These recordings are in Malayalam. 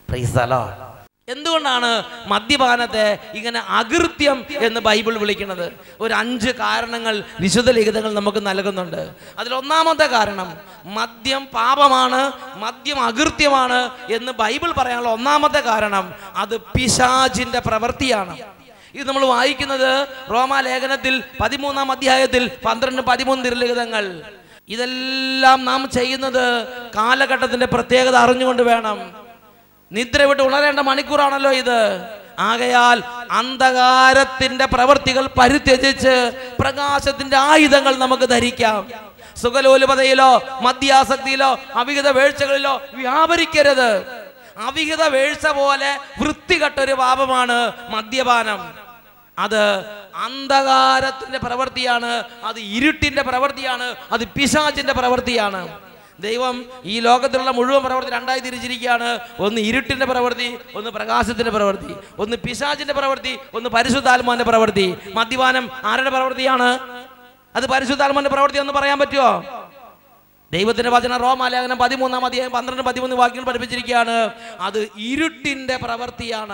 Praise the Lord. എന്തുകൊണ്ടാണ് മദ്യപാനത്തെ ഇങ്ങനെ അകൃത്യം എന്ന് ബൈബിൾ വിളിക്കുന്നത് ഒരു അഞ്ച് കാരണങ്ങൾ വിശുദ്ധ ലിഖിതങ്ങൾ നമുക്ക് നൽകുന്നുണ്ട് അതിൽ ഒന്നാമത്തെ കാരണം മദ്യം പാപമാണ് മദ്യം അകൃത്യമാണ് എന്ന് ബൈബിൾ പറയാനുള്ള ഒന്നാമത്തെ കാരണം അത് പിശാചിന്റെ പ്രവൃത്തിയാണ് ഇത് നമ്മൾ വായിക്കുന്നത് റോമാലേഖനത്തിൽ പതിമൂന്നാം അധ്യായത്തിൽ പന്ത്രണ്ട് പതിമൂന്ന് തിരുലിഖിതങ്ങൾ ഇതെല്ലാം നാം ചെയ്യുന്നത് കാലഘട്ടത്തിന്റെ പ്രത്യേകത അറിഞ്ഞുകൊണ്ട് വേണം നിദ്ര വിട്ട് ഉണരേണ്ട മണിക്കൂറാണല്ലോ ഇത് ആകയാൽ അന്ധകാരത്തിന്റെ പ്രവൃത്തികൾ പരിത്യജിച്ച് പ്രകാശത്തിന്റെ ആയുധങ്ങൾ നമുക്ക് ധരിക്കാം സുഖലോലുപതയിലോ മദ്യാസക്തിയിലോ അവിഹിത വീഴ്ചകളിലോ വ്യാപരിക്കരുത് അവിഹിത വീഴ്ച പോലെ വൃത്തികെട്ടൊരു പാപമാണ് മദ്യപാനം അത് അന്ധകാരത്തിന്റെ പ്രവൃത്തിയാണ് അത് ഇരുട്ടിന്റെ പ്രവൃത്തിയാണ് അത് പിശാചിന്റെ പ്രവൃത്തിയാണ് ദൈവം ഈ ലോകത്തിലുള്ള മുഴുവൻ പ്രവൃത്തി രണ്ടായി തിരിച്ചിരിക്കുകയാണ് ഒന്ന് ഇരുട്ടിന്റെ പ്രവൃത്തി ഒന്ന് പ്രകാശത്തിന്റെ പ്രവൃത്തി ഒന്ന് പിശാചിന്റെ പ്രവൃത്തി ഒന്ന് പരിശുദ്ധാത്മാവിന്റെ പ്രവൃത്തി മദ്യപാനം ആരുടെ പ്രവൃത്തിയാണ് അത് പരിശുദ്ധാത്മാവിന്റെ പ്രവൃത്തി എന്ന് പറയാൻ പറ്റുമോ ദൈവത്തിന്റെ വചന റോമാലേഖനം പതിമൂന്നാം അധ്യായം പന്ത്രണ്ട് പതിമൂന്ന് വാക്യങ്ങൾ പഠിപ്പിച്ചിരിക്കുകയാണ് അത് ഇരുട്ടിന്റെ പ്രവൃത്തിയാണ്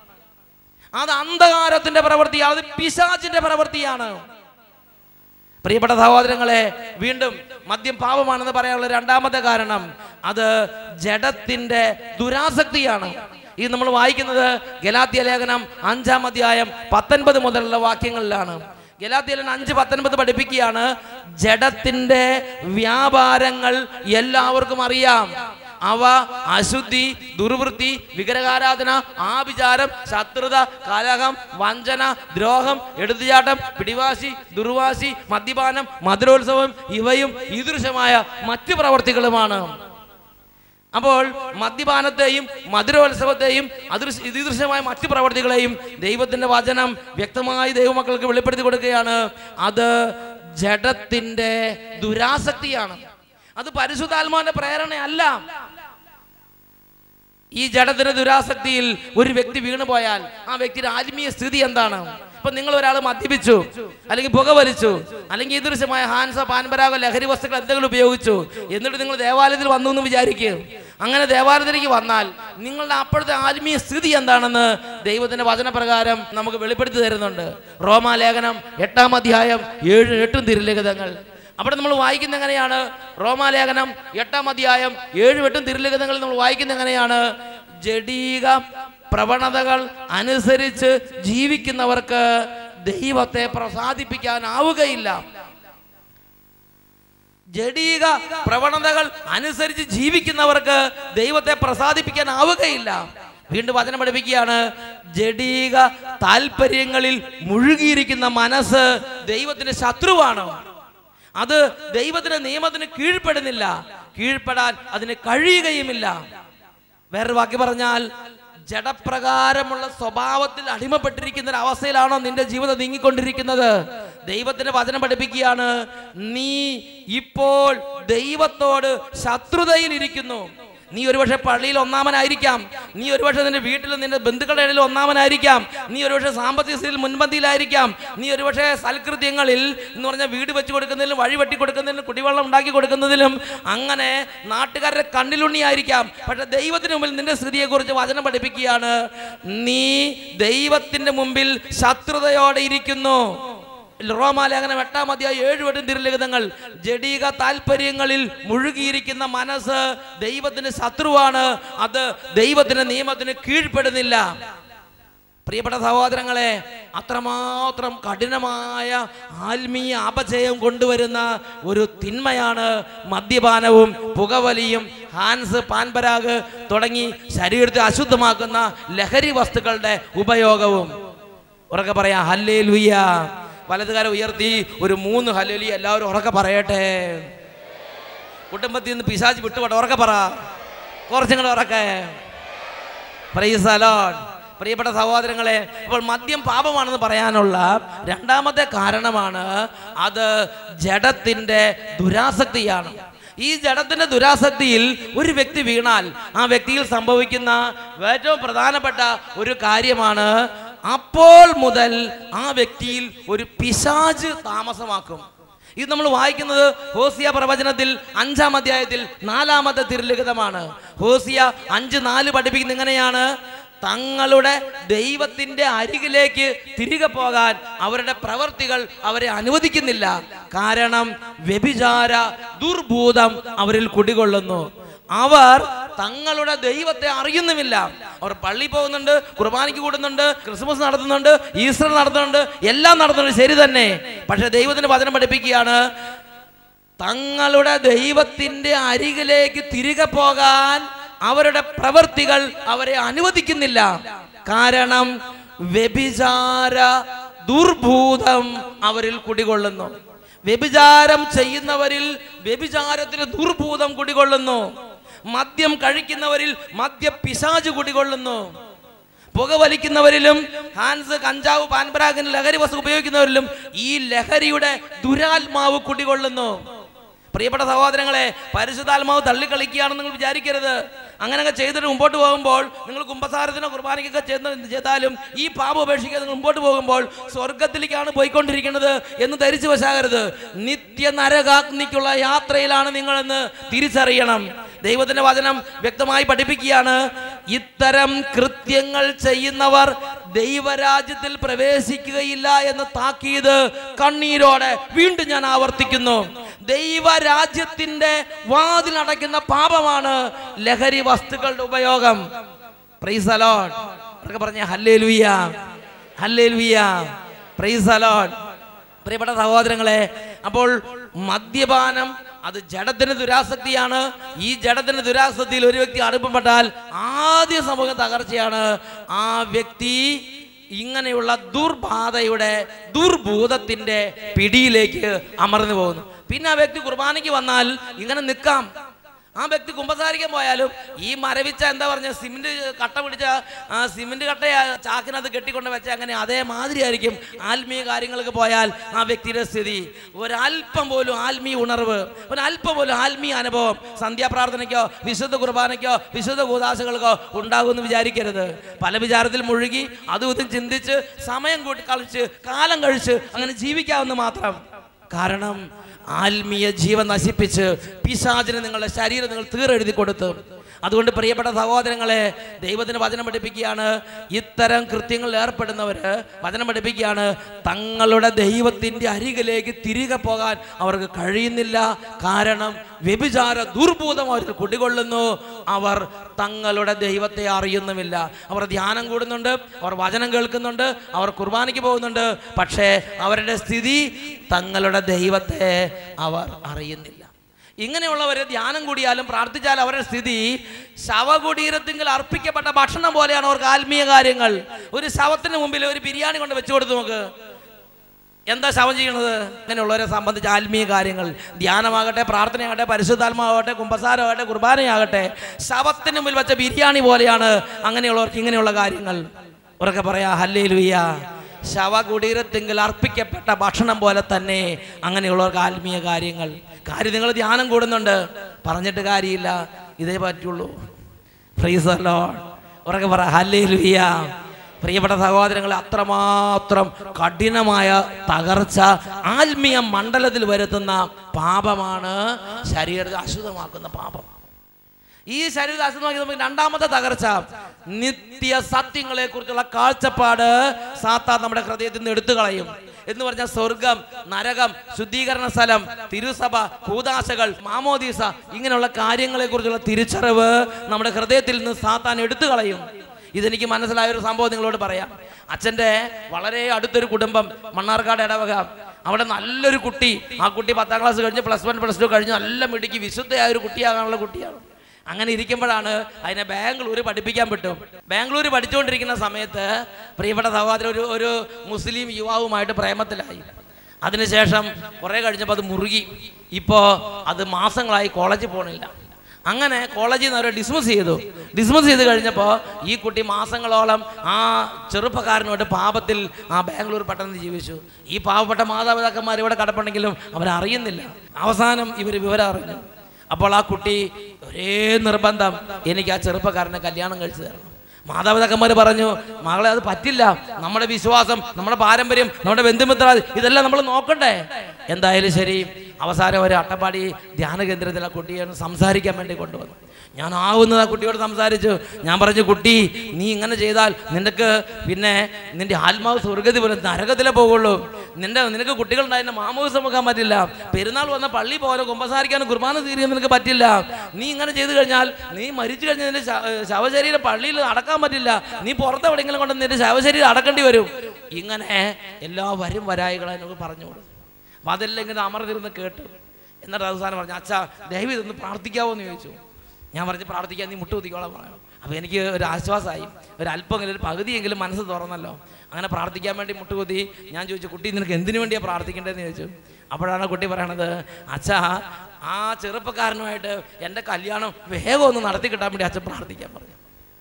അത് അന്ധകാരത്തിന്റെ പ്രവൃത്തിയാണ് അത് പിശാചിന്റെ പ്രവൃത്തിയാണ് പ്രിയപ്പെട്ട സഹോദരങ്ങളെ വീണ്ടും മദ്യം പാപമാണെന്ന് പറയാനുള്ള രണ്ടാമത്തെ കാരണം അത് ജഡത്തിന്റെ ദുരാസക്തിയാണ് ഇത് നമ്മൾ വായിക്കുന്നത് ഗലാത്യ ലേഖനം അഞ്ചാം അധ്യായം പത്തൊൻപത് മുതലുള്ള വാക്യങ്ങളിലാണ് ഗലാത്യ ലേഖനം അഞ്ച് പത്തൊൻപത് പഠിപ്പിക്കുകയാണ് ജഡത്തിന്റെ വ്യാപാരങ്ങൾ എല്ലാവർക്കും അറിയാം അവ അശുദ്ധി ദുർവൃത്തി വിഗ്രഹാരാധന ആഭിചാരം ശത്രുത കലഹം വഞ്ചന ദ്രോഹം എടുത്തുചാട്ടം പിടിവാശി ദുർവാശി മദ്യപാനം മധുരോത്സവം ഇവയും ഈദൃശമായ മറ്റു പ്രവർത്തികളുമാണ് അപ്പോൾ മദ്യപാനത്തെയും മധുരോത്സവത്തെയും അദൃശ ഈദൃശമായ മറ്റു പ്രവർത്തികളെയും ദൈവത്തിന്റെ വചനം വ്യക്തമായി ദൈവമക്കൾക്ക് വെളിപ്പെടുത്തി കൊടുക്കുകയാണ് അത് ജഡത്തിന്റെ ദുരാസക്തിയാണ് അത് പരിശുദ്ധാത്മാവിന്റെ പ്രേരണയല്ല ഈ ജഡത്തിന്റെ ദുരാസക്തിയിൽ ഒരു വ്യക്തി വീണു പോയാൽ ആ വ്യക്തിയുടെ ആത്മീയ സ്ഥിതി എന്താണ് ഇപ്പൊ നിങ്ങൾ ഒരാൾ മദ്യപിച്ചു അല്ലെങ്കിൽ പുകവലിച്ചു അല്ലെങ്കിൽ ഈദൃശ്യമായ ഹാൻസ പാൻപരാഗ ലഹരി വസ്തുക്കൾ എന്തെങ്കിലും ഉപയോഗിച്ചു എന്നിട്ട് നിങ്ങൾ ദേവാലയത്തിൽ വന്നു എന്ന് വിചാരിക്കുക അങ്ങനെ ദേവാലയത്തിലേക്ക് വന്നാൽ നിങ്ങളുടെ അപ്പോഴത്തെ ആത്മീയ സ്ഥിതി എന്താണെന്ന് ദൈവത്തിന്റെ വചനപ്രകാരം നമുക്ക് വെളിപ്പെടുത്തി തരുന്നുണ്ട് റോമാലേഖനം എട്ടാം അധ്യായം ഏഴ് എട്ടും തിരുലിഖിതങ്ങൾ അവിടെ നമ്മൾ വായിക്കുന്ന എങ്ങനെയാണ് റോമാലേഖനം എട്ടാം അധ്യായം ഏഴും എട്ടും തിരുലിഖിതങ്ങളിൽ നമ്മൾ വായിക്കുന്ന എങ്ങനെയാണ് ജഡീക പ്രവണതകൾ അനുസരിച്ച് ജീവിക്കുന്നവർക്ക് ദൈവത്തെ പ്രസാദിപ്പിക്കാനാവുകയില്ല ജഡീക പ്രവണതകൾ അനുസരിച്ച് ജീവിക്കുന്നവർക്ക് ദൈവത്തെ പ്രസാദിപ്പിക്കാനാവുകയില്ല വീണ്ടും വചനം പഠിപ്പിക്കുകയാണ് ജഡീക താല്പര്യങ്ങളിൽ മുഴുകിയിരിക്കുന്ന മനസ്സ് ദൈവത്തിന്റെ ശത്രുവാണ് അത് ദൈവത്തിന്റെ നിയമത്തിന് കീഴ്പ്പെടുന്നില്ല കീഴ്പ്പെടാൻ അതിന് കഴിയുകയുമില്ല വേറൊരു വാക്യ പറഞ്ഞാൽ ജഡപ്രകാരമുള്ള സ്വഭാവത്തിൽ അടിമപ്പെട്ടിരിക്കുന്ന ഒരു അവസ്ഥയിലാണോ നിന്റെ ജീവിതം നീങ്ങിക്കൊണ്ടിരിക്കുന്നത് ദൈവത്തിന്റെ വചനം പഠിപ്പിക്കുകയാണ് നീ ഇപ്പോൾ ദൈവത്തോട് ശത്രുതയിൽ ഇരിക്കുന്നു നീ ഒരുപക്ഷെ പള്ളിയിൽ ഒന്നാമനായിരിക്കാം നീ ഒരുപക്ഷെ നിന്റെ വീട്ടിൽ നിന്റെ ബന്ധുക്കളുടെ ഇടയിൽ ഒന്നാമനായിരിക്കാം നീ ഒരുപക്ഷെ സാമ്പത്തിക സ്ഥിതിയിൽ മുൻപന്തിയിലായിരിക്കാം നീ ഒരുപക്ഷെ സൽകൃത്യങ്ങളിൽ എന്ന് പറഞ്ഞാൽ വീട് വെച്ച് കൊടുക്കുന്നതിലും വഴി വെട്ടി കൊടുക്കുന്നതിലും കുടിവെള്ളം ഉണ്ടാക്കി കൊടുക്കുന്നതിലും അങ്ങനെ നാട്ടുകാരുടെ കണ്ണിലുണ്ണിയായിരിക്കാം പക്ഷെ ദൈവത്തിന് മുമ്പിൽ നിന്റെ സ്ഥിതിയെക്കുറിച്ച് വചനം പഠിപ്പിക്കുകയാണ് നീ ദൈവത്തിന്റെ മുമ്പിൽ ശത്രുതയോടെ ഇരിക്കുന്നു റോമാലേഖനം എട്ടാം അധ്യായം ഏഴ് വട്ടം തിരുലിഖിതങ്ങൾ ജഡീക താല്പര്യങ്ങളിൽ മുഴുകിയിരിക്കുന്ന മനസ്സ് ദൈവത്തിന് ശത്രുവാണ് അത് ദൈവത്തിന്റെ നിയമത്തിന് കീഴ്പ്പെടുന്നില്ല പ്രിയപ്പെട്ട സഹോദരങ്ങളെ അത്രമാത്രം കഠിനമായ ആത്മീയ അപജയം കൊണ്ടുവരുന്ന ഒരു തിന്മയാണ് മദ്യപാനവും പുകവലിയും ഹാൻസ് പാൻപരാഗ് തുടങ്ങി ശരീരത്തെ അശുദ്ധമാക്കുന്ന ലഹരി വസ്തുക്കളുടെ ഉപയോഗവും ഉറക്കെ പറയാം ഹല്ലേ ലുയ്യ വലതുകാരം ഉയർത്തി ഒരു മൂന്ന് ഹല്ലേലി എല്ലാവരും ഉറക്കെ പറയട്ടെ കുടുംബത്തിൽ നിന്ന് പിശാച് വിട്ടുപോട്ടെ ഉറക്കെ പറ കുറച്ചും കൂടെ ഉറക്കെ പ്രൈസ് അലോൺ പ്രിയപ്പെട്ട സഹോദരങ്ങളെ അപ്പോൾ മദ്യം പാപമാണെന്ന് പറയാനുള്ള രണ്ടാമത്തെ കാരണമാണ് അത് ജഡത്തിന്റെ ദുരാസക്തിയാണ് ഈ ജഡത്തിന്റെ ദുരാസക്തിയിൽ ഒരു വ്യക്തി വീണാൽ ആ വ്യക്തിയിൽ സംഭവിക്കുന്ന ഏറ്റവും പ്രധാനപ്പെട്ട ഒരു കാര്യമാണ് അപ്പോൾ മുതൽ ആ വ്യക്തിയിൽ ഒരു പിശാജ് താമസമാക്കും ഇത് നമ്മൾ വായിക്കുന്നത് ഹോസിയ പ്രവചനത്തിൽ അഞ്ചാം അധ്യായത്തിൽ നാലാമത്തെ തിരുലിഖിതമാണ് ഹോസിയ അഞ്ച് നാല് പഠിപ്പിക്കുന്ന ഇങ്ങനെയാണ് തങ്ങളുടെ ദൈവത്തിന്റെ അരികിലേക്ക് തിരികെ പോകാൻ അവരുടെ പ്രവർത്തികൾ അവരെ അനുവദിക്കുന്നില്ല കാരണം വ്യഭിചാര ദുർഭൂതം അവരിൽ കുടികൊള്ളുന്നു അവർ തങ്ങളുടെ ദൈവത്തെ അറിയുന്നുമില്ല അവർ പള്ളി പോകുന്നുണ്ട് കുർബാനയ്ക്ക് കൂടുന്നുണ്ട് ക്രിസ്മസ് നടത്തുന്നുണ്ട് ഈസ്റ്റർ നടത്തുന്നുണ്ട് എല്ലാം നടത്തുന്നുണ്ട് ശരി തന്നെ പക്ഷെ ദൈവത്തിന്റെ വചനം പഠിപ്പിക്കുകയാണ് തങ്ങളുടെ ദൈവത്തിന്റെ അരികിലേക്ക് തിരികെ പോകാൻ അവരുടെ പ്രവൃത്തികൾ അവരെ അനുവദിക്കുന്നില്ല കാരണം വ്യഭിചാര ദുർഭൂതം അവരിൽ കുടികൊള്ളുന്നു വ്യഭിചാരം ചെയ്യുന്നവരിൽ വ്യഭിചാരത്തിന് ദുർഭൂതം കുടികൊള്ളുന്നു മദ്യം കഴിക്കുന്നവരിൽ മദ്യ പിശാജ് കുടികൊള്ളുന്നു പുകവലിക്കുന്നവരിലും ഹാൻസ് കഞ്ചാവ് പാൻപരാഗിന് ലഹരി വസ്തു ഉപയോഗിക്കുന്നവരിലും ഈ ലഹരിയുടെ ദുരാത്മാവ് കുടികൊള്ളുന്നു പ്രിയപ്പെട്ട സഹോദരങ്ങളെ പരിശുദ്ധാത്മാവ് തള്ളിക്കളിക്കുകയാണെന്ന് നിങ്ങൾ വിചാരിക്കരുത് അങ്ങനെയൊക്കെ ചെയ്തിട്ട് മുമ്പോട്ട് പോകുമ്പോൾ നിങ്ങൾ കുംഭസാരത്തിനോ കുർബാനയ്ക്കൊക്കെ ചെന്ന് ചെയ്താലും ഈ പാപം ഉപേക്ഷിക്കാതെ നിങ്ങൾ മുമ്പോട്ട് പോകുമ്പോൾ സ്വർഗത്തിലേക്കാണ് പോയിക്കൊണ്ടിരിക്കുന്നത് എന്ന് ധരിച്ചു വശാകരുത് നിത്യ നരകാഗ്നിക്കുള്ള യാത്രയിലാണ് നിങ്ങളെന്ന് തിരിച്ചറിയണം ദൈവത്തിന്റെ വചനം വ്യക്തമായി പഠിപ്പിക്കുകയാണ് ഇത്തരം കൃത്യങ്ങൾ ചെയ്യുന്നവർ ദൈവരാജ്യത്തിൽ പ്രവേശിക്കുകയില്ല എന്ന് താക്കീത് കണ്ണീരോടെ വീണ്ടും ഞാൻ ആവർത്തിക്കുന്നു ദൈവരാജ്യത്തിന്റെ വാതിലടയ്ക്കുന്ന പാപമാണ് ലഹരി വസ്തുക്കളുടെ ഉപയോഗം പ്രൈസ് അലോൺ അവർക്ക് പറഞ്ഞ ഹല്ലേ ലുയ്യ ഹല്ലേ ലുയ്യ പ്രൈസ് അലോൺ പ്രിയപ്പെട്ട സഹോദരങ്ങളെ അപ്പോൾ മദ്യപാനം അത് ജഡത്തിന് ദുരാസക്തിയാണ് ഈ ജഡത്തിന് ദുരാസക്തിയിൽ ഒരു വ്യക്തി അടുപ്പപ്പെട്ടാൽ ആദ്യ സമൂഹ തകർച്ചയാണ് ആ വ്യക്തി ഇങ്ങനെയുള്ള ദുർബാധയുടെ ദുർഭൂതത്തിന്റെ പിടിയിലേക്ക് അമർന്നു പോകുന്നു പിന്നെ ആ വ്യക്തി കുർബാനയ്ക്ക് വന്നാൽ ഇങ്ങനെ നിൽക്കാം ആ വ്യക്തി കുമ്പസാരിക്കാൻ പോയാലും ഈ മരവിച്ച എന്താ പറഞ്ഞ സിമെന്റ് കട്ട പിടിച്ച ആ സിമെന്റ് കട്ട ചാക്കിനകത്ത് കെട്ടിക്കൊണ്ട് വെച്ച അങ്ങനെ അതേമാതിരി ആയിരിക്കും ആത്മീയ കാര്യങ്ങൾക്ക് പോയാൽ ആ വ്യക്തിയുടെ സ്ഥിതി ഒരല്പം പോലും ആത്മീയ ഉണർവ് ഒരല്പം പോലും ആത്മീയ അനുഭവം സന്ധ്യാപ്രാർത്ഥനയ്ക്കോ വിശുദ്ധ കുർബാനയ്ക്കോ വിശുദ്ധ കൂതാശകൾക്കോ ഉണ്ടാകുമെന്ന് വിചാരിക്കരുത് പല വിചാരത്തിൽ മുഴുകി അതും ഇതും ചിന്തിച്ച് സമയം കൂട്ടി കളിച്ച് കാലം കഴിച്ച് അങ്ങനെ ജീവിക്കാവുന്ന മാത്രം കാരണം ആത്മീയ ജീവൻ നശിപ്പിച്ച് പിശാചിന് നിങ്ങളുടെ ശരീരം നിങ്ങൾ തീരെഴുതി കൊടുത്തു അതുകൊണ്ട് പ്രിയപ്പെട്ട സഹോദരങ്ങളെ ദൈവത്തിന് വചനം പഠിപ്പിക്കുകയാണ് ഇത്തരം കൃത്യങ്ങളിൽ ഏർപ്പെടുന്നവര് വചനം പഠിപ്പിക്കുകയാണ് തങ്ങളുടെ ദൈവത്തിന്റെ അരികിലേക്ക് തിരികെ പോകാൻ അവർക്ക് കഴിയുന്നില്ല കാരണം വ്യഭിചാര ദുർഭൂതം അവരിൽ കുടികൊള്ളുന്നു അവർ തങ്ങളുടെ ദൈവത്തെ അറിയുന്നുമില്ല അവർ ധ്യാനം കൂടുന്നുണ്ട് അവർ വചനം കേൾക്കുന്നുണ്ട് അവർ കുർബാനയ്ക്ക് പോകുന്നുണ്ട് പക്ഷേ അവരുടെ സ്ഥിതി തങ്ങളുടെ ദൈവത്തെ അവർ അറിയുന്നില്ല ഇങ്ങനെയുള്ളവരെ ധ്യാനം കൂടിയാലും പ്രാർത്ഥിച്ചാലും അവരുടെ സ്ഥിതി ശവകുടീരത്തിങ്കിൽ അർപ്പിക്കപ്പെട്ട ഭക്ഷണം പോലെയാണ് അവർക്ക് ആത്മീയ കാര്യങ്ങൾ ഒരു ശവത്തിന് മുമ്പിൽ ഒരു ബിരിയാണി കൊണ്ട് വെച്ചു കൊടുത്തു നോക്ക് എന്താ ശവം ചെയ്യണത് ഇങ്ങനെയുള്ളവരെ സംബന്ധിച്ച് ആത്മീയ കാര്യങ്ങൾ ധ്യാനമാകട്ടെ പ്രാർത്ഥനയാകട്ടെ പരിശുദ്ധാത്മാവട്ടെ കുമ്പസാരമാകട്ടെ കുർബാനയാകട്ടെ ശവത്തിന് മുമ്പിൽ വെച്ച ബിരിയാണി പോലെയാണ് അങ്ങനെയുള്ളവർക്ക് ഇങ്ങനെയുള്ള കാര്യങ്ങൾ ഉറക്കെ പറയാ ഹല്ലേ ലുയ്യ ശവകുടീരത്തെങ്കിൽ അർപ്പിക്കപ്പെട്ട ഭക്ഷണം പോലെ തന്നെ അങ്ങനെയുള്ളവർക്ക് ആത്മീയ കാര്യങ്ങൾ കാര്യം നിങ്ങൾ ധ്യാനം കൂടുന്നുണ്ട് പറഞ്ഞിട്ട് കാര്യമില്ല ഇതേ പറ്റുള്ളൂ ഫ്രീസ് ഉറക്കെ പറ ഹല്ലേ ലുയ്യ പ്രിയപ്പെട്ട സഹോദരങ്ങളെ അത്രമാത്രം കഠിനമായ തകർച്ച ആത്മീയ മണ്ഡലത്തിൽ വരുത്തുന്ന പാപമാണ് ശരീരത്തെ അശുദ്ധമാക്കുന്ന പാപം ഈ ശരീരത്തെ അശുദ്ധമാക്കി നമുക്ക് രണ്ടാമത്തെ തകർച്ച നിത്യ സത്യങ്ങളെ കുറിച്ചുള്ള കാഴ്ചപ്പാട് സാത്താൻ നമ്മുടെ ഹൃദയത്തിൽ നിന്ന് എടുത്തു കളയും എന്ന് പറഞ്ഞാൽ സ്വർഗം നരകം ശുദ്ധീകരണ സ്ഥലം തിരുസഭ കൂതാശകൾ മാമോദീസ ഇങ്ങനെയുള്ള കാര്യങ്ങളെ കുറിച്ചുള്ള തിരിച്ചറിവ് നമ്മുടെ ഹൃദയത്തിൽ നിന്ന് സാത്താൻ എടുത്തു കളയും ഇതെനിക്ക് മനസ്സിലായ ഒരു സംഭവം നിങ്ങളോട് പറയാം അച്ഛൻ്റെ വളരെ അടുത്തൊരു കുടുംബം മണ്ണാർക്കാട് ഇടവക അവിടെ നല്ലൊരു കുട്ടി ആ കുട്ടി പത്താം ക്ലാസ് കഴിഞ്ഞ് പ്ലസ് വൺ പ്ലസ് ടു കഴിഞ്ഞ് നല്ല മിടുക്കി വിശുദ്ധയായ ഒരു കുട്ടിയാകാനുള്ള കുട്ടിയാണ് അങ്ങനെ ഇരിക്കുമ്പോഴാണ് അതിനെ ബാംഗ്ലൂർ പഠിപ്പിക്കാൻ പറ്റും ബാംഗ്ലൂർ പഠിച്ചുകൊണ്ടിരിക്കുന്ന സമയത്ത് പ്രിയപ്പെട്ട സഹോദരൻ ഒരു ഒരു മുസ്ലിം യുവാവുമായിട്ട് പ്രേമത്തിലായി അതിനുശേഷം കുറെ കഴിഞ്ഞപ്പോൾ അത് മുറുകി ഇപ്പോൾ അത് മാസങ്ങളായി കോളേജിൽ പോകണില്ല അങ്ങനെ കോളേജിൽ നിന്ന് അവരെ ഡിസ്മിസ് ചെയ്തു ഡിസ്മിസ് ചെയ്ത് കഴിഞ്ഞപ്പോൾ ഈ കുട്ടി മാസങ്ങളോളം ആ ചെറുപ്പക്കാരനോട് പാപത്തിൽ ആ ബാംഗ്ലൂർ പട്ടണത്തിൽ ജീവിച്ചു ഈ പാവപ്പെട്ട മാതാപിതാക്കന്മാർ ഇവിടെ കടപ്പുണ്ടെങ്കിലും അവരറിയുന്നില്ല അവസാനം ഇവർ വിവരം അറിഞ്ഞു അപ്പോൾ ആ കുട്ടി ഒരേ നിർബന്ധം എനിക്ക് ആ ചെറുപ്പക്കാരനെ കല്യാണം കഴിച്ചു തരണം മാതാപിതാക്കന്മാർ പറഞ്ഞു മകളെ അത് പറ്റില്ല നമ്മുടെ വിശ്വാസം നമ്മുടെ പാരമ്പര്യം നമ്മുടെ ബന്ധുമിത്ര ഇതെല്ലാം നമ്മൾ നോക്കണ്ടേ എന്തായാലും ശരി അവസാനം ഒരു അട്ടപ്പാടി ധ്യാന കേന്ദ്രത്തിൽ ആ കുട്ടിയെ ഒന്ന് സംസാരിക്കാൻ വേണ്ടി കൊണ്ടുവന്നു ഞാൻ ആവുന്നത് ആ കുട്ടിയോട് സംസാരിച്ചു ഞാൻ പറഞ്ഞു കുട്ടി നീ ഇങ്ങനെ ചെയ്താൽ നിനക്ക് പിന്നെ നിന്റെ ആത്മാവ് സ്വർഗതി പോലെ നരകത്തിലേ പോകുള്ളൂ നിന്റെ നിനക്ക് കുട്ടികളുണ്ടായിരുന്ന മാമോദിസം വെക്കാൻ പറ്റില്ല പെരുന്നാൾ വന്ന പള്ളി പോലെ കുമ്പസാരിക്കാനും കുർബാന തീരിയാൻ നിനക്ക് പറ്റില്ല നീ ഇങ്ങനെ ചെയ്തു കഴിഞ്ഞാൽ നീ മരിച്ചു കഴിഞ്ഞാൽ നിന്റെ ശ- ഏർ ശവശരീരം പള്ളിയിൽ അടക്കാൻ പറ്റില്ല നീ പുറത്ത് എവിടെയെങ്കിലും കൊണ്ട് നിന്റെ ശവശരീരം അടക്കേണ്ടി വരും ഇങ്ങനെ എല്ലാ വരും വരായികളെ എന്നോട് പറഞ്ഞു കൊടുത്തു അപ്പം അതെല്ലാം ഇങ്ങനെ അമർന്നിരുന്ന് കേട്ടു എന്നിട്ട് അവസാനം പറഞ്ഞു അച്ഛാ ദയവ് ഇതൊന്ന് പ്രാർത്ഥിക്കാവോ എന്ന് ചോദിച്ചു ഞാൻ പറഞ്ഞ് പ്രാർത്ഥിക്കാൻ നീ മുട്ടുകുത്തിക്കോളാം പറഞ്ഞു അപ്പോൾ എനിക്ക് ഒരു ആശ്വാസമായി ഒരു അല്പമെങ്കിലും ഒരു പകുതിയെങ്കിലും മനസ്സ് തുറന്നല്ലോ അങ്ങനെ പ്രാർത്ഥിക്കാൻ വേണ്ടി മുട്ടുകുത്തി ഞാൻ ചോദിച്ചു കുട്ടി നിനക്ക് എന്തിനു വേണ്ടിയാണ് പ്രാർത്ഥിക്കേണ്ടതെന്ന് ചോദിച്ചു അപ്പോഴാണ് കുട്ടി പറയണത് അച്ഛാ ആ ചെറുപ്പക്കാരനുമായിട്ട് എൻ്റെ കല്യാണം വേഗം ഒന്ന് നടത്തി കിട്ടാൻ വേണ്ടി അച്ഛൻ പ്രാർത്ഥിക്കാൻ പറഞ്ഞു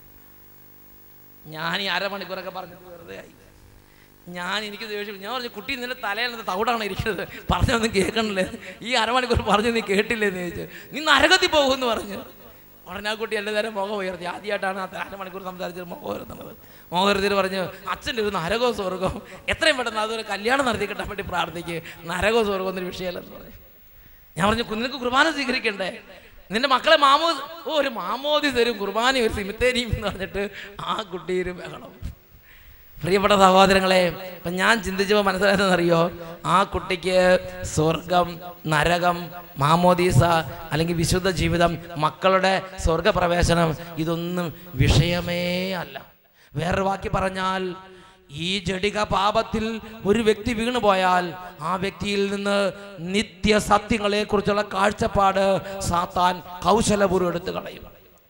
ഞാൻ ഈ അരമണിക്കൂറൊക്കെ പറഞ്ഞിട്ട് വെറുതെ ആയി ഞാൻ എനിക്ക് ദേഷ്യം ഞാൻ പറഞ്ഞു കുട്ടി നിന്റെ തലയിൽ നിന്ന് തവിടാണ് ഇരിക്കുന്നത് പറഞ്ഞൊന്നും കേൾക്കണില്ലേ ഈ അരമണിക്കൂർ പറഞ്ഞു നീ കേട്ടില്ലേ എന്ന് ചോദിച്ചു നീ നരകത്തിൽ പോകുമെന്ന് പറഞ്ഞു ഉടനെ ആ കുട്ടി എൻ്റെ നേരം മുഖം ഉയർത്തി ആദ്യമായിട്ടാണ് ആ അരമണിക്കൂർ സംസാരിച്ചത് മുഖം ഉയർത്തുന്നത് മുഖം ഉയർത്തിയിട്ട് പറഞ്ഞു അച്ഛൻ്റെ ഒരു നരകവും സ്വർഗവും എത്രയും പെട്ടെന്ന് അതൊരു കല്യാണം നടത്തി കിട്ടാൻ വേണ്ടി പ്രാർത്ഥിക്കുക നരകവും സ്വർഗവും എന്നൊരു വിഷയമല്ലെന്ന് പറഞ്ഞു ഞാൻ പറഞ്ഞു നിനക്ക് കുർബാന സ്വീകരിക്കണ്ടേ നിന്റെ മക്കളെ മാമോ ഓ ഒരു മാമോദി തരും കുർബാനയും ഒരു സിമിത്തേരിയും എന്ന് പറഞ്ഞിട്ട് ആ കുട്ടി ഒരു ബഹളം പ്രിയപ്പെട്ട സഹോദരങ്ങളെ ഇപ്പം ഞാൻ ചിന്തിച്ചപ്പോൾ മനസ്സിലായതെന്നറിയോ ആ കുട്ടിക്ക് സ്വർഗം നരകം മാമോദീസ അല്ലെങ്കിൽ വിശുദ്ധ ജീവിതം മക്കളുടെ സ്വർഗപ്രവേശനം ഇതൊന്നും വിഷയമേ അല്ല വേറൊരു വാക്കി പറഞ്ഞാൽ ഈ ജഡിക പാപത്തിൽ ഒരു വ്യക്തി വീണുപോയാൽ ആ വ്യക്തിയിൽ നിന്ന് നിത്യ സത്യങ്ങളെ കുറിച്ചുള്ള കാഴ്ചപ്പാട് സാത്താൻ കൗശലപൂർവ്വം എടുത്തു കളയും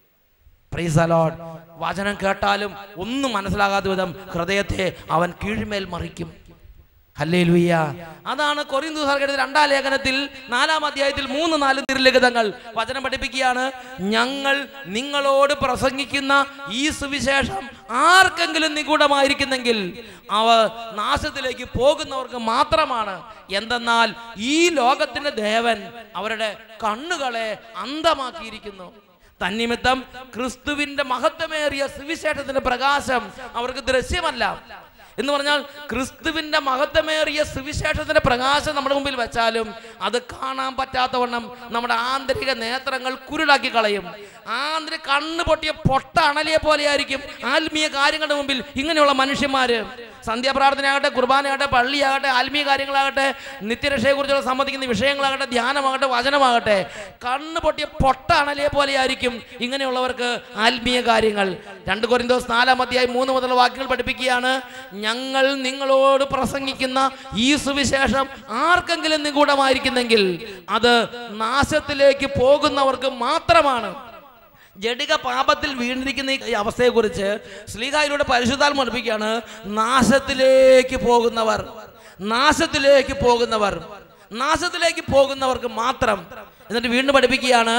പ്രൈസ് അലോഡ് വചനം കേട്ടാലും ഒന്നും മനസ്സിലാകാത്ത വിധം ഹൃദയത്തെ അവൻ കീഴ്മേൽ മറിക്കും ഹല്ലേ ലുയ്യ അതാണ് കൊറിന്തു സർഗയുടെ രണ്ടാം ലേഖനത്തിൽ നാലാം അധ്യായത്തിൽ മൂന്ന് നാല് തിരുലിഖിതങ്ങൾ വചനം പഠിപ്പിക്കുകയാണ് ഞങ്ങൾ നിങ്ങളോട് പ്രസംഗിക്കുന്ന ഈ സുവിശേഷം ആർക്കെങ്കിലും നിഗൂഢമായിരിക്കുന്നെങ്കിൽ അവ നാശത്തിലേക്ക് പോകുന്നവർക്ക് മാത്രമാണ് എന്തെന്നാൽ ഈ ലോകത്തിന്റെ ദേവൻ അവരുടെ കണ്ണുകളെ അന്ധമാക്കിയിരിക്കുന്നു തന്നിമിത്തം ക്രിസ്തുവിന്റെ മഹത്വമേറിയ സുവിശേഷത്തിന്റെ പ്രകാശം അവർക്ക് ദൃശ്യമല്ല എന്ന് പറഞ്ഞാൽ ക്രിസ്തുവിന്റെ മഹത്വമേറിയ സുവിശേഷത്തിന്റെ പ്രകാശം നമ്മുടെ മുമ്പിൽ വെച്ചാലും അത് കാണാൻ പറ്റാത്തവണ്ണം നമ്മുടെ ആന്തരിക നേത്രങ്ങൾ കുരുടാക്കി കളയും ആന്തരിക കണ്ണ് പൊട്ടിയ പൊട്ട അണലിയെ പോലെയായിരിക്കും ആത്മീയ കാര്യങ്ങളുടെ മുമ്പിൽ ഇങ്ങനെയുള്ള മനുഷ്യന്മാര് സന്ധ്യാപ്രാർത്ഥനയാകട്ടെ കുർബാനയാകട്ടെ പള്ളിയാകട്ടെ ആത്മീയ കാര്യങ്ങളാകട്ടെ നിത്യരക്ഷയെക്കുറിച്ചുള്ള സംബന്ധിക്കുന്ന വിഷയങ്ങളാകട്ടെ ധ്യാനമാകട്ടെ വചനമാകട്ടെ കണ്ണ് പൊട്ടിയ പൊട്ട അണലിയെ പോലെയായിരിക്കും ഇങ്ങനെയുള്ളവർക്ക് ആത്മീയ കാര്യങ്ങൾ രണ്ട് കൊരിന്തോസ് നാലാം അധ്യായം മൂന്ന് മുതൽ വാക്കുകൾ പഠിപ്പിക്കുകയാണ് ഞങ്ങൾ നിങ്ങളോട് പ്രസംഗിക്കുന്ന ഈ സുവിശേഷം ആർക്കെങ്കിലും നിഗൂഢമായിരിക്കുന്നെങ്കിൽ അത് നാശത്തിലേക്ക് പോകുന്നവർക്ക് മാത്രമാണ് ജഡിക പാപത്തിൽ വീണിരിക്കുന്ന ഈ അവസ്ഥയെക്കുറിച്ച് ശ്ലീഹായിലൂടെ പരിശുദ്ധാൽ പഠിപ്പിക്കുകയാണ് നാശത്തിലേക്ക് പോകുന്നവർ നാശത്തിലേക്ക് പോകുന്നവർ നാശത്തിലേക്ക് പോകുന്നവർക്ക് മാത്രം എന്നിട്ട് വീണ്ടും പഠിപ്പിക്കുകയാണ്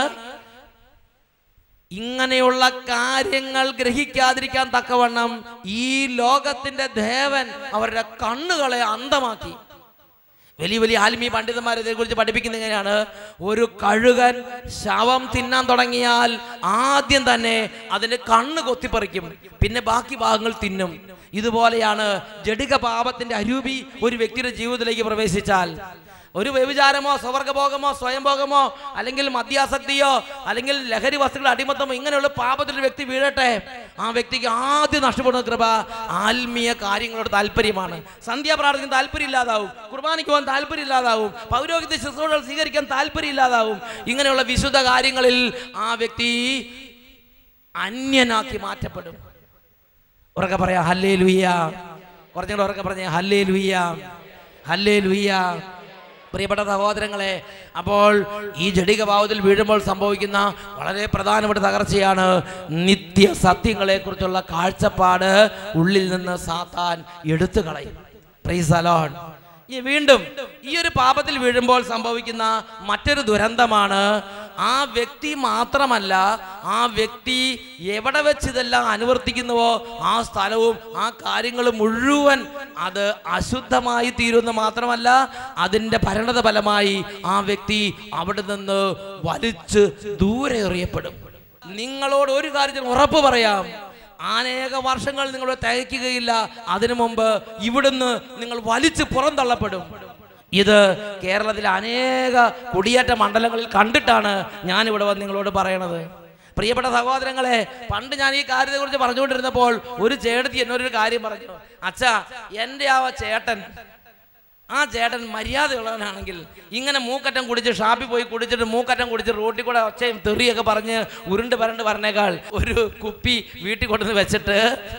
ഇങ്ങനെയുള്ള കാര്യങ്ങൾ ഗ്രഹിക്കാതിരിക്കാൻ തക്കവണ്ണം ഈ ലോകത്തിന്റെ ദേവൻ അവരുടെ കണ്ണുകളെ അന്ധമാക്കി വലിയ വലിയ ആത്മീയ പണ്ഡിതന്മാർ ഇതിനെക്കുറിച്ച് പഠിപ്പിക്കുന്നത് എങ്ങനെയാണ് ഒരു കഴുകൻ ശവം തിന്നാൻ തുടങ്ങിയാൽ ആദ്യം തന്നെ അതിന്റെ കണ്ണ് കൊത്തിപ്പറിക്കും പിന്നെ ബാക്കി ഭാഗങ്ങൾ തിന്നും ഇതുപോലെയാണ് ജഡിക പാപത്തിന്റെ അരൂപി ഒരു വ്യക്തിയുടെ ജീവിതത്തിലേക്ക് പ്രവേശിച്ചാൽ ഒരു വ്യഭിചാരമോ സ്വവർഗഭോഗമോ സ്വയംഭോഗമോ അല്ലെങ്കിൽ മദ്യാസക്തിയോ അല്ലെങ്കിൽ ലഹരി വസ്തുക്കളുടെ അടിമത്തമോ ഇങ്ങനെയുള്ള പാപത്തിൽ ഒരു വ്യക്തി വീഴട്ടെ ആ വ്യക്തിക്ക് ആദ്യം നഷ്ടപ്പെടുന്ന കൃപ ആത്മീയ കാര്യങ്ങളോട് താല്പര്യമാണ് സന്ധ്യ പ്രാർത്ഥിക്കാൻ താല്പര്യം ഇല്ലാതാവും കുർബാനയ്ക്ക് പോകാൻ താല്പര്യം ഇല്ലാതാവും പൗരോഹിത്യ ശുശ്രൂഷകൾ സ്വീകരിക്കാൻ താല്പര്യം ഇല്ലാതാവും ഇങ്ങനെയുള്ള വിശുദ്ധ കാര്യങ്ങളിൽ ആ വ്യക്തി അന്യനാക്കി മാറ്റപ്പെടും ഉറക്കെ പറയാം ഹല്ലേ ലുയ്യ കുറച്ചുകൂടെ ഉറക്കെ പറഞ്ഞേ ഹല്ലേ ലുയ്യ ഹല്ലേ ലുയ്യ പ്രിയപ്പെട്ട സഹോദരങ്ങളെ അപ്പോൾ ഈ ജഡിക ഭാവത്തിൽ വീഴുമ്പോൾ സംഭവിക്കുന്ന വളരെ പ്രധാനപ്പെട്ട തകർച്ചയാണ് നിത്യ സത്യങ്ങളെ കുറിച്ചുള്ള കാഴ്ചപ്പാട് ഉള്ളിൽ നിന്ന് സാത്താൻ എടുത്തു കളയും പ്രൈസ് അലോൺ ഈ വീണ്ടും ഈ ഒരു പാപത്തിൽ വീഴുമ്പോൾ സംഭവിക്കുന്ന മറ്റൊരു ദുരന്തമാണ് ആ വ്യക്തി മാത്രമല്ല ആ വ്യക്തി എവിടെ വെച്ച് ഇതെല്ലാം അനുവർത്തിക്കുന്നുവോ ആ സ്ഥലവും ആ കാര്യങ്ങൾ മുഴുവൻ അത് അശുദ്ധമായി തീരുമെന്ന് മാത്രമല്ല അതിൻ്റെ പരിണത ഫലമായി ആ വ്യക്തി അവിടെ നിന്ന് വലിച്ച് ദൂരെ എറിയപ്പെടും നിങ്ങളോട് ഒരു കാര്യത്തിൽ ഉറപ്പ് പറയാം അനേക വർഷങ്ങൾ നിങ്ങൾ തികയ്ക്കുകയില്ല അതിനു മുമ്പ് ഇവിടുന്ന് നിങ്ങൾ വലിച്ചു പുറന്തള്ളപ്പെടും ഇത് കേരളത്തിലെ അനേക കുടിയേറ്റ മണ്ഡലങ്ങളിൽ കണ്ടിട്ടാണ് ഞാൻ ഇവിടെ വന്ന് നിങ്ങളോട് പറയണത് പ്രിയപ്പെട്ട സഹോദരങ്ങളെ പണ്ട് ഞാൻ ഈ കാര്യത്തെക്കുറിച്ച് പറഞ്ഞുകൊണ്ടിരുന്നപ്പോൾ ഒരു ചേട്ടത്തി എന്നോടൊരു കാര്യം പറഞ്ഞു അച്ഛാ എൻ്റെ ആ ചേട്ടൻ ആ ചേട്ടൻ മര്യാദയുള്ളവനാണെങ്കിൽ ഇങ്ങനെ മൂക്കറ്റം കുടിച്ച് ഷാപ്പിൽ പോയി കുടിച്ചിട്ട് മൂക്കറ്റം കുടിച്ച് റോട്ടിൽ കൂടെ ഒച്ചയും തെറിയൊക്കെ പറഞ്ഞ് ഉരുണ്ട് പരണ്ട് പറഞ്ഞേക്കാൾ ഒരു കുപ്പി വീട്ടിൽ കൊണ്ടുവന്ന് വെച്ചിട്ട്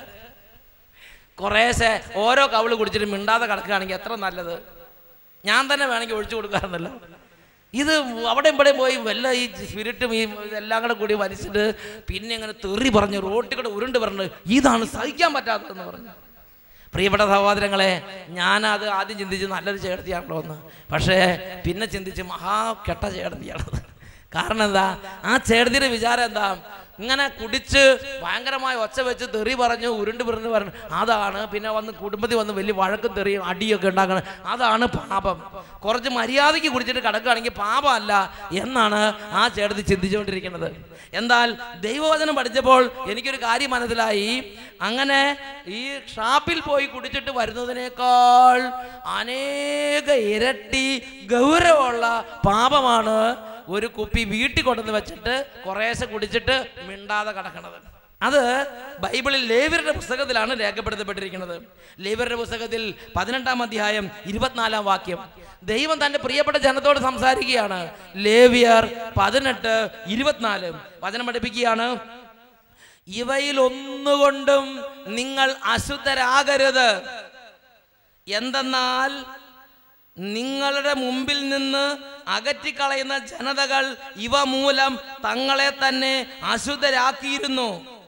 കുറേശ്ശെ ഓരോ കവിള് കുടിച്ചിട്ട് മിണ്ടാതെ കിടക്കുകയാണെങ്കിൽ എത്ര നല്ലത് ഞാൻ തന്നെ വേണമെങ്കിൽ ഒഴിച്ചു കൊടുക്കാറുണ്ടല്ലോ ഇത് അവിടെ ഇവിടെയും പോയി വല്ല ഈ സ്പിരിറ്റും ഈ എല്ലാം കൂടെ കൂടി വലിച്ചിട്ട് പിന്നെ ഇങ്ങനെ തെറി പറഞ്ഞ് റോട്ടിൽ കൂടെ ഉരുണ്ട് പറഞ്ഞ് ഇതാണ് സഹിക്കാൻ പറ്റാത്തതെന്ന് പറഞ്ഞു പ്രിയപ്പെട്ട സഹോദരങ്ങളെ ഞാനത് ആദ്യം ചിന്തിച്ച് നല്ലൊരു ചേട്ടത്തിയാണല്ലോ എന്ന് പക്ഷേ പിന്നെ ചിന്തിച്ച് മഹാ കെട്ട ചേട്ടത്തിയാണത് കാരണം എന്താ ആ ചേട്ടത്തിയുടെ വിചാരം എന്താ ഇങ്ങനെ കുടിച്ച് ഭയങ്കരമായ ഒച്ച വെച്ച് തെറി പറഞ്ഞു ഉരുണ്ട് പിറന്ന് പറഞ്ഞു അതാണ് പിന്നെ വന്ന് കുടുംബത്തിൽ വന്ന് വലിയ വഴക്കും തെറിയും അടിയൊക്കെ ഉണ്ടാക്കണം അതാണ് പാപം കുറച്ച് മര്യാദയ്ക്ക് കുടിച്ചിട്ട് കിടക്കുകയാണെങ്കിൽ പാപമല്ല എന്നാണ് ആ ചേട്ടത്തി ചിന്തിച്ചുകൊണ്ടിരിക്കുന്നത് എന്നാൽ ദൈവവചനം പഠിച്ചപ്പോൾ എനിക്കൊരു കാര്യം മനസ്സിലായി അങ്ങനെ ഈ ഷാപ്പിൽ പോയി കുടിച്ചിട്ട് വരുന്നതിനേക്കാൾ അനേക ഇരട്ടി ഗൗരവമുള്ള പാപമാണ് ഒരു കുപ്പി വീട്ടിൽ കൊണ്ടുവന്ന് വെച്ചിട്ട് കുറേശ്ശെ കുടിച്ചിട്ട് മിണ്ടാതെ കിടക്കണത് അത് ബൈബിളിൽ ലേവ്യരുടെ പുസ്തകത്തിലാണ് രേഖപ്പെടുത്തപ്പെട്ടിരിക്കുന്നത് ലേവ്യരുടെ പുസ്തകത്തിൽ പതിനെട്ടാം അധ്യായം ഇരുപത്തിനാലാം വാക്യം ദൈവം തന്റെ പ്രിയപ്പെട്ട ജനത്തോട് സംസാരിക്കുകയാണ് ലേവ്യർ പതിനെട്ട് ഇരുപത്തിനാല് വചനം പഠിപ്പിക്കുകയാണ് ഇവയിൽ ഒന്നുകൊണ്ടും നിങ്ങൾ അശുദ്ധരാകരുത് എന്തെന്നാൽ നിങ്ങളുടെ മുമ്പിൽ നിന്ന് അകറ്റിക്കളയുന്ന ജനതകൾ ഇവ മൂലം തങ്ങളെ തന്നെ അശുദ്ധരാക്കിയിരുന്നു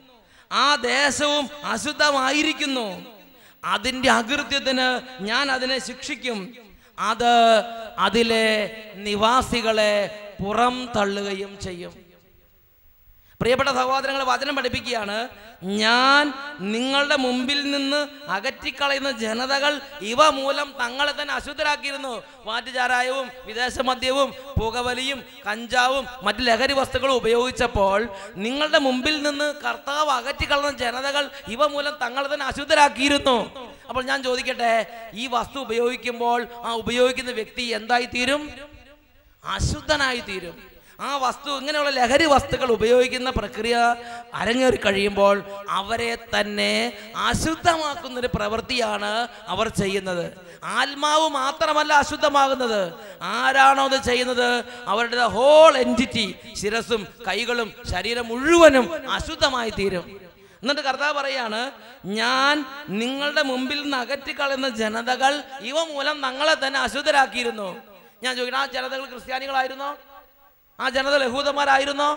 ആ ദേശവും അശുദ്ധമായിരിക്കുന്നു അതിൻ്റെ അകൃത്യത്തിന് ഞാൻ അതിനെ ശിക്ഷിക്കും അത് അതിലെ നിവാസികളെ പുറം തള്ളുകയും ചെയ്യും പ്രിയപ്പെട്ട സഹോദരങ്ങൾ വചനം പഠിപ്പിക്കുകയാണ് ഞാൻ നിങ്ങളുടെ മുമ്പിൽ നിന്ന് അകറ്റിക്കളയുന്ന ജനതകൾ ഇവ മൂലം തങ്ങളെ തന്നെ അശുദ്ധരാക്കിയിരുന്നു വാറ്റുചാരായവും വിദേശ മദ്യവും പുകവലിയും കഞ്ചാവും മറ്റ് ലഹരി വസ്തുക്കളും ഉപയോഗിച്ചപ്പോൾ നിങ്ങളുടെ മുമ്പിൽ നിന്ന് കർത്താവ് അകറ്റിക്കളയുന്ന ജനതകൾ ഇവ മൂലം തങ്ങളെ തന്നെ അശുദ്ധരാക്കിയിരുന്നു അപ്പോൾ ഞാൻ ചോദിക്കട്ടെ ഈ വസ്തു ഉപയോഗിക്കുമ്പോൾ ആ ഉപയോഗിക്കുന്ന വ്യക്തി എന്തായി തീരും അശുദ്ധനായി തീരും ആ വസ്തു ഇങ്ങനെയുള്ള ലഹരി വസ്തുക്കൾ ഉപയോഗിക്കുന്ന പ്രക്രിയ അരങ്ങേറി കഴിയുമ്പോൾ അവരെ തന്നെ അശുദ്ധമാക്കുന്നൊരു പ്രവൃത്തിയാണ് അവർ ചെയ്യുന്നത് ആത്മാവ് മാത്രമല്ല അശുദ്ധമാകുന്നത് ആരാണോ അത് ചെയ്യുന്നത് അവരുടെ ഹോൾ എൻറ്റിറ്റി ശിരസും കൈകളും ശരീരം മുഴുവനും അശുദ്ധമായി തീരും എന്നിട്ട് കർത്താവ് പറയാണ് ഞാൻ നിങ്ങളുടെ മുമ്പിൽ നിന്ന് അകറ്റിക്കളയുന്ന ജനതകൾ ഇവ മൂലം ഞങ്ങളെ തന്നെ അശുദ്ധരാക്കിയിരുന്നു ഞാൻ ചോദിക്കണം ആ ജനതകൾ ക്രിസ്ത്യാനികളായിരുന്നോ ആ ജനത ലഹൂദന്മാരായിരുന്നോ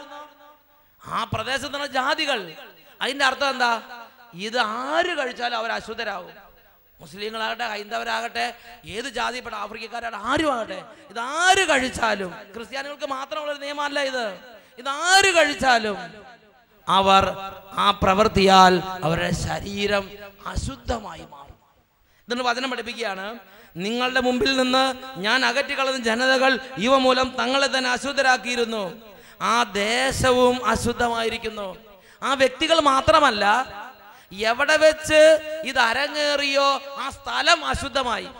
ആ പ്രദേശത്തുള്ള ജാതികൾ അതിന്റെ അർത്ഥം എന്താ ഇത് ആര് കഴിച്ചാലും അവർ അശുദ്ധരാകും മുസ്ലിങ്ങളാകട്ടെ ഹൈന്ദവരാകട്ടെ ഏത് ജാതിപ്പെട്ട ആഫ്രിക്കക്കാരാകട്ടെ ആരും ആകട്ടെ ഇത് ആര് കഴിച്ചാലും ക്രിസ്ത്യാനികൾക്ക് മാത്രമുള്ള ഒരു നിയമമല്ല ഇത് ഇത് ആര് കഴിച്ചാലും അവർ ആ പ്രവൃത്തിയാൽ അവരുടെ ശരീരം അശുദ്ധമായി മാറും എന്നിട്ട് വചനം പഠിപ്പിക്കുകയാണ് നിങ്ങളുടെ മുമ്പിൽ നിന്ന് ഞാൻ അകറ്റിക്കളയുന്ന ജനതകൾ ഇവ മൂലം തങ്ങളെ തന്നെ അശുദ്ധരാക്കിയിരുന്നു ആ ദേശവും അശുദ്ധമായിരിക്കുന്നു ആ വ്യക്തികൾ മാത്രമല്ല എവിടെ വെച്ച് ഇത് അരങ്ങേറിയോ ആ സ്ഥലം അശുദ്ധമായി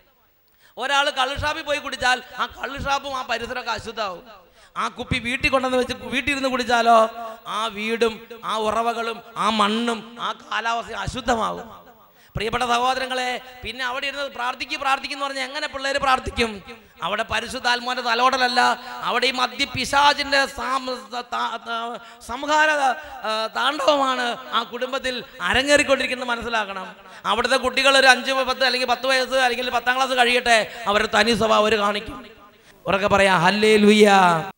ഒരാൾ കള്ളുഷാപ്പിൽ പോയി കുടിച്ചാൽ ആ കള്ളുഷാപ്പും ആ പരിസരമൊക്കെ അശുദ്ധമാവും ആ കുപ്പി വീട്ടിൽ കൊണ്ടുവന്ന് വെച്ച് വീട്ടിൽ കുടിച്ചാലോ ആ വീടും ആ ഉറവകളും ആ മണ്ണും ആ കാലാവസ്ഥയും അശുദ്ധമാകും പ്രിയപ്പെട്ട സഹോദരങ്ങളെ പിന്നെ അവിടെ ഇരുന്ന് പ്രാർത്ഥിക്കും പ്രാർത്ഥിക്കും എന്ന് പറഞ്ഞാൽ എങ്ങനെ പിള്ളേർ പ്രാർത്ഥിക്കും അവിടെ പരിശുദ്ധാത്മാവിന്റെ തലോടലല്ല അവിടെ ഈ മദ്യ പിശാചിന്റെ സാം- താ- താ- സംഹാര ആ, താണ്ഡവമാണ് ആ കുടുംബത്തിൽ അരങ്ങേറിക്കൊണ്ടിരിക്കുന്നത് മനസ്സിലാക്കണം അവിടുത്തെ കുട്ടികൾ ഒരു അഞ്ച് പത്ത് അല്ലെങ്കിൽ പത്ത് വയസ്സ് അല്ലെങ്കിൽ പത്താം ക്ലാസ് കഴിയട്ടെ അവരുടെ തനി സ്വഭാവം അവർ കാണിക്കും ഉറക്കെ പറയാം ഹല്ലേ ലുയ്യ